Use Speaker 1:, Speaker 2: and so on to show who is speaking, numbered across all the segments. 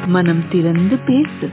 Speaker 1: மனம் திறந்து பேசு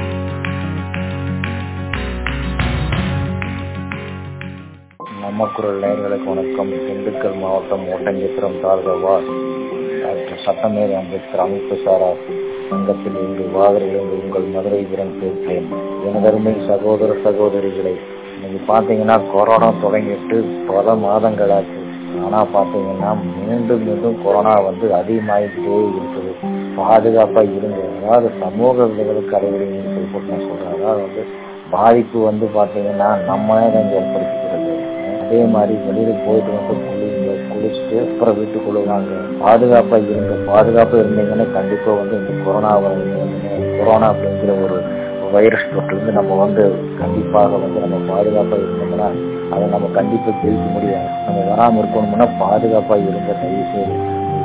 Speaker 2: நம்ம குரல் நேயர்களுக்கு வணக்கம் திண்டுக்கல் மாவட்டம் ஒட்டஞ்சத்திரம் தாழ்கவா டாக்டர் சட்டமேரி அம்பேத்கர் அமைப்பு சாரா சங்கத்தில் இருந்து வாகரிலிருந்து உங்கள் மதுரை வீரன் பேசுகிறேன் எனதருமை சகோதர சகோதரிகளை இன்னைக்கு பார்த்தீங்கன்னா கொரோனா தொடங்கிட்டு பல மாதங்களாச்சு ஆனா பாத்தீங்கன்னா மீண்டும் மீண்டும் கொரோனா வந்து அதிகமாகிட்டே இருக்குது பாதுகாப்பா இருங்க அதாவது சமூக விதிகளுக்கு கடைபிடிங்கன்னு சொல்லி போட்டு நான் சொல்றேன் அதாவது வந்து பாதிப்பு வந்து பாத்தீங்கன்னா நம்மளே தான் ஏற்படுத்திக்கிறது அதே மாதிரி வெளியில போயிட்டு வந்து குளிங்க குளிச்சுட்டு அப்புறம் வீட்டுக்குள்ள வாங்க பாதுகாப்பா இருங்க பாதுகாப்பா இருந்தீங்கன்னா கண்டிப்பா வந்து இந்த கொரோனா வந்து கொரோனா அப்படிங்கிற ஒரு வைரஸ் தொற்றுலேருந்து நம்ம வந்து கண்டிப்பாக வந்து நம்ம பாதுகாப்பா இருந்தோம்னா அதை நம்ம கண்டிப்பா ஜெயிக்க முடியாது நம்ம வராம இருக்கணும்னா பாதுகாப்பா இருங்க தயவு செய்து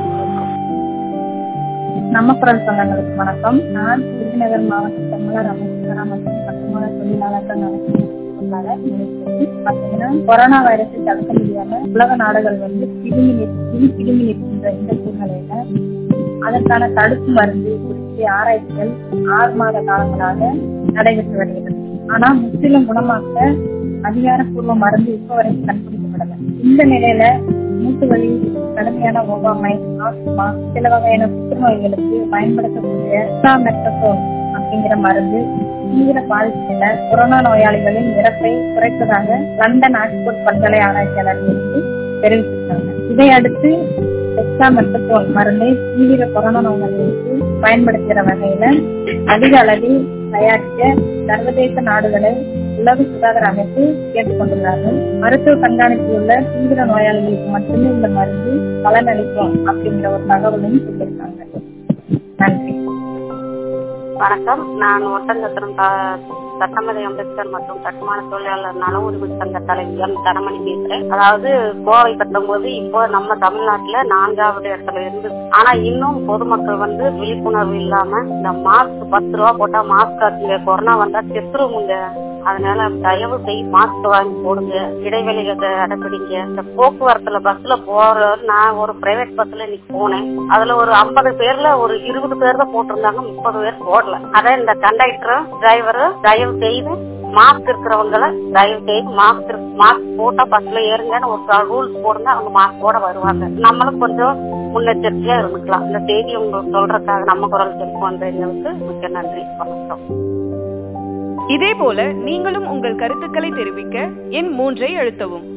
Speaker 3: நம்ம குரல் சொந்தங்களுக்கு வணக்கம் நான் விருதுநகர் மாவட்ட தமிழர் அமைச்சரா மற்றும் கட்டுமான தொழிலாளர்கள் பாத்தீங்கன்னா கொரோனா வைரஸை தடுக்க முடியாம உலக நாடுகள் வந்து பிடுங்கி பிடுங்கி நிற்கின்ற இந்த சூழ்நிலையில அதற்கான தடுப்பு மருந்து குறித்து ஆராய்ச்சிகள் ஆறு மாத காலங்களாக நடைபெற்று வருகிறது ஆனா முற்றிலும் குணமாக்க அதிகாரப்பூர்வ மருந்து இப்ப வரைக்கும் கண்டுபிடிக்கப்படல இந்த நிலையில மூட்டு வலி கடுமையான ஒவ்வாமை ஆஸ்துமா சில வகையான புற்றுநோய்களுக்கு பயன்படுத்தக்கூடிய மெட்டசோன் அப்படிங்கிற மருந்து தீவிர பாதிப்புள்ள கொரோனா நோயாளிகளின் இறப்பை குறைப்பதாக லண்டன் ஆக்ஸ்போர்ட் பல்கலை ஆராய்ச்சியாளர்களுக்கு தெரிவித்திருக்காங்க இதையடுத்து எக்ஸாமெட்டசோன் மருந்தை தீவிர கொரோனா நோயாளிகளுக்கு பயன்படுத்துகிற வகையில அதிக அளவில் தயாரிக்க சர்வதேச நாடுகளை உலக சுகாதார அமைப்பு கேட்டுக்கொண்டுள்ளார்கள் மருத்துவ கண்காணிப்பில் உள்ள தீவிர நோயாளிகளுக்கு மட்டுமே இந்த மருந்து பலனளிக்கும் அப்படிங்கிற ஒரு தகவலையும் சொல்லியிருக்காங்க நன்றி
Speaker 4: வணக்கம் நான் ஒட்டஞ்சத்திரம் சட்டமதி அம்பேத்கர் மற்றும் கட்டுமான தொழிலாளர் நல உரிமை சங்க தலைவி எம் தனமணி பேசுறேன் அதாவது கோவை பத்தொன்பது இப்போ நம்ம தமிழ்நாட்டுல நான்காவது இடத்துல இருந்து ஆனா இன்னும் பொதுமக்கள் வந்து விழிப்புணர்வு இல்லாம இந்த மாஸ்க் பத்து ரூபா போட்டா மாஸ்க் ஆச்சுங்க கொரோனா வந்தா செத்துருமுங்க அதனால தயவு செய்து மாஸ்க் வாங்கி போடுங்க இடைவெளிகளை அடைப்பிடிங்க இந்த போக்குவரத்துல பஸ்ல போற நான் ஒரு பிரைவேட் பஸ்ல இன்னைக்கு போனேன் அதுல ஒரு ஐம்பது பேர்ல ஒரு இருபது பேர் தான் போட்டிருந்தாங்க முப்பது பேர் போடல அதான் இந்த கண்டக்டரும் டிரைவரும் தயவு செய்து மாஸ்க் இருக்கிறவங்கள தயவு செய்து மாஸ்க் மாஸ்க் போட்டா பஸ்ல ஏறுங்கன்னு ஒரு ரூல்ஸ் போடுங்க அவங்க மாஸ்க் போட வருவாங்க நம்மளும் கொஞ்சம் முன்னெச்சரிக்கையா இருந்துக்கலாம் இந்த செய்தி உங்களுக்கு சொல்றதுக்காக நம்ம குரல் தெரிவிக்கும் வந்தவங்களுக்கு மிக்க நன்றி வணக்கம்
Speaker 5: இதேபோல நீங்களும் உங்கள் கருத்துக்களை தெரிவிக்க எண் மூன்றை அழுத்தவும்